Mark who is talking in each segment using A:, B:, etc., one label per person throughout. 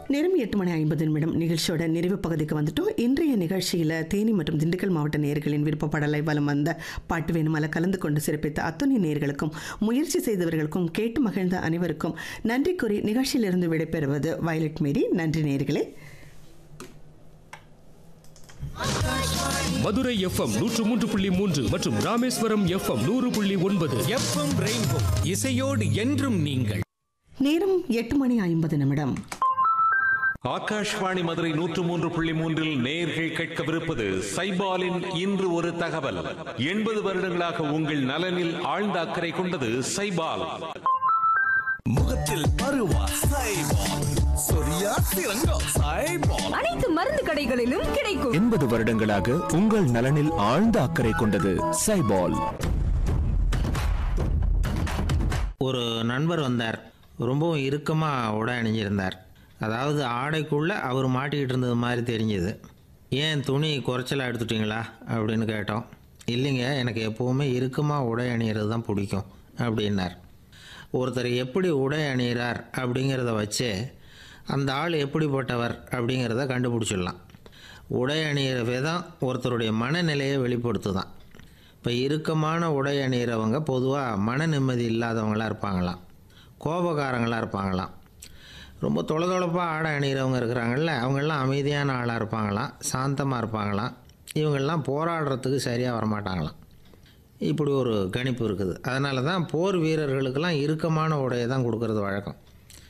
A: நேரம் எட்டு மணி ஐம்பது நிமிடம் நிகழ்ச்சியோட நிறைவு பகுதிக்கு வந்துட்டோம் இன்றைய நிகழ்ச்சியில் தேனி மற்றும் திண்டுக்கல் மாவட்ட நேயர்களின் விருப்பப்படலை வலம் வந்த பாட்டு வேணுமல கலந்து கொண்டு சிறப்பித்த அத்துணை நேயர்களுக்கும் முயற்சி செய்தவர்களுக்கும் கேட்டு மகிழ்ந்த அனைவருக்கும் நன்றி கூறி நிகழ்ச்சியிலிருந்து விடைபெறுவது வயலட் மேரி நன்றி நேயர்களே
B: மதுரை எஃப்எம் நூற்று மூன்று புள்ளி மூன்று மற்றும் ராமேஸ்வரம் எஃப்எம் நூறு புள்ளி ஒன்பது
C: எஃப்எம் ரெயின்போ இசையோடு என்றும் நீங்கள்
A: நேரம் எட்டு மணி ஐம்பது நிமிடம்
D: ஆகாஷ்வாணி மதுரை நூற்று மூன்று புள்ளி மூன்றில் நேர்கள் கேட்கவிருப்பது சைபாலின் இன்று ஒரு தகவல் எண்பது வருடங்களாக உங்கள் நலனில் ஆழ்ந்த அக்கறை கொண்டது சைபால்
C: முகத்தில் பருவா சைபால் சொரியா திரங்கா சைபால்
E: அனைத்து மருந்து கடைகளிலும் கிடைக்கும்
F: எண்பது வருடங்களாக உங்கள் நலனில் ஆழ்ந்த அக்கறை கொண்டது சைபால்
G: ஒரு நண்பர் வந்தார் ரொம்பவும் இறுக்கமாக உடை அணிஞ்சிருந்தார் அதாவது ஆடைக்குள்ளே அவர் மாட்டிக்கிட்டு இருந்தது மாதிரி தெரிஞ்சுது ஏன் துணி குறைச்சலாக எடுத்துட்டீங்களா அப்படின்னு கேட்டோம் இல்லைங்க எனக்கு எப்போவுமே இறுக்கமாக உடை அணியிறது தான் பிடிக்கும் அப்படின்னார் ஒருத்தர் எப்படி உடை அணிகிறார் அப்படிங்கிறத வச்சே அந்த ஆள் எப்படிப்பட்டவர் அப்படிங்கிறத கண்டுபிடிச்சிடலாம் உடை அணிகிற விதம் ஒருத்தருடைய மனநிலையை வெளிப்படுத்துதான் இப்போ இறுக்கமான உடை அணிகிறவங்க பொதுவாக மன நிம்மதி இல்லாதவங்களாக இருப்பாங்களாம் கோபக்காரங்களாக இருப்பாங்களாம் ரொம்ப தொலைதொலைப்பாக ஆடை அணிகிறவங்க இருக்கிறாங்கல்ல அவங்கெல்லாம் அமைதியான ஆளாக இருப்பாங்களாம் சாந்தமாக இருப்பாங்களாம் இவங்கெல்லாம் போராடுறதுக்கு சரியாக வரமாட்டாங்களாம் இப்படி ஒரு கணிப்பு இருக்குது அதனால தான் போர் வீரர்களுக்கெல்லாம் இறுக்கமான உடையை தான் கொடுக்கறது வழக்கம்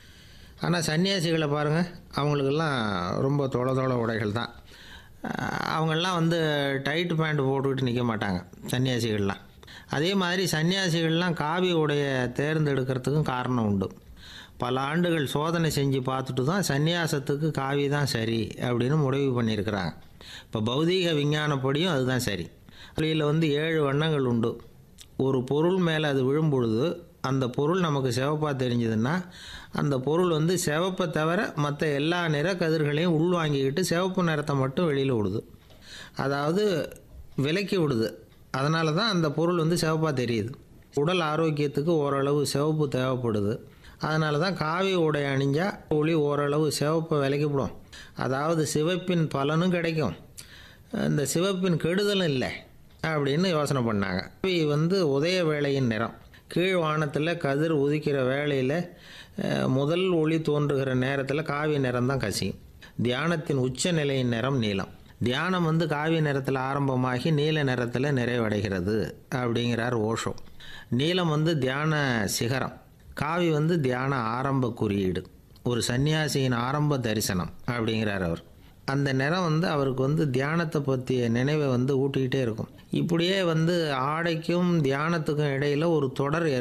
G: ஆனால் சன்னியாசிகளை பாருங்கள் அவங்களுக்கெல்லாம் ரொம்ப தொலை தொலை உடைகள் தான் அஹ் அவங்கெல்லாம் வந்து டைட் பேண்ட் போட்டுக்கிட்டு நிற்க மாட்டாங்க சன்னியாசிகள்லாம் அதே மாதிரி சன்னியாசிகள்லாம் காவி உடையை தேர்ந்தெடுக்கிறதுக்கும் காரணம் உண்டு பல ஆண்டுகள் சோதனை செஞ்சு பார்த்துட்டு தான் சந்நியாசத்துக்கு காவி தான் சரி அப்படின்னு முடிவு பண்ணியிருக்கிறாங்க இப்போ பௌதீக விஞ்ஞானப்படியும் அதுதான் சரி வெளியில் வந்து ஏழு வண்ணங்கள் உண்டு ஒரு பொருள் மேலே அது விழும்பொழுது அந்த பொருள் நமக்கு சிவப்பாக தெரிஞ்சதுன்னா அந்த பொருள் வந்து சிவப்பை தவிர மற்ற எல்லா நிற கதிர்களையும் உள்வாங்கிக்கிட்டு சிவப்பு நிறத்தை மட்டும் வெளியில் விடுது அதாவது விலக்கி விடுது அதனால தான் அந்த பொருள் வந்து சிவப்பாக தெரியுது உடல் ஆரோக்கியத்துக்கு ஓரளவு சிவப்பு தேவைப்படுது அதனால தான் காவி உடை அணிஞ்சால் ஒளி ஓரளவு சிவப்பை விலக்கிவிடும் அதாவது சிவப்பின் பலனும் கிடைக்கும் இந்த சிவப்பின் கெடுதலும் இல்லை அப்படின்னு யோசனை பண்ணாங்க காவி வந்து உதய வேளையின் நிறம் கீழ் வானத்தில் கதிர் உதிக்கிற வேளையில் அஹ், முதல் ஒளி தோன்றுகிற நேரத்தில் காவி நிறம் தான் கசியும் தியானத்தின் உச்ச நிலையின் நிறம் நீலம் தியானம் வந்து காவி நிறத்தில் ஆரம்பமாகி நீல நிறத்தில் நிறைவடைகிறது அப்படிங்கிறார் ஓஷோ நீலம் வந்து தியான சிகரம் காவி வந்து தியான ஆரம்ப குறியீடு ஒரு சன்னியாசியின் ஆரம்ப தரிசனம் அப்படிங்கிறார் அவர் அந்த நிறம் வந்து அவருக்கு வந்து தியானத்தை பற்றிய நினைவை வந்து ஊட்டிக்கிட்டே இருக்கும் இப்படியே வந்து ஆடைக்கும் தியானத்துக்கும் இடையில் ஒரு தொடர்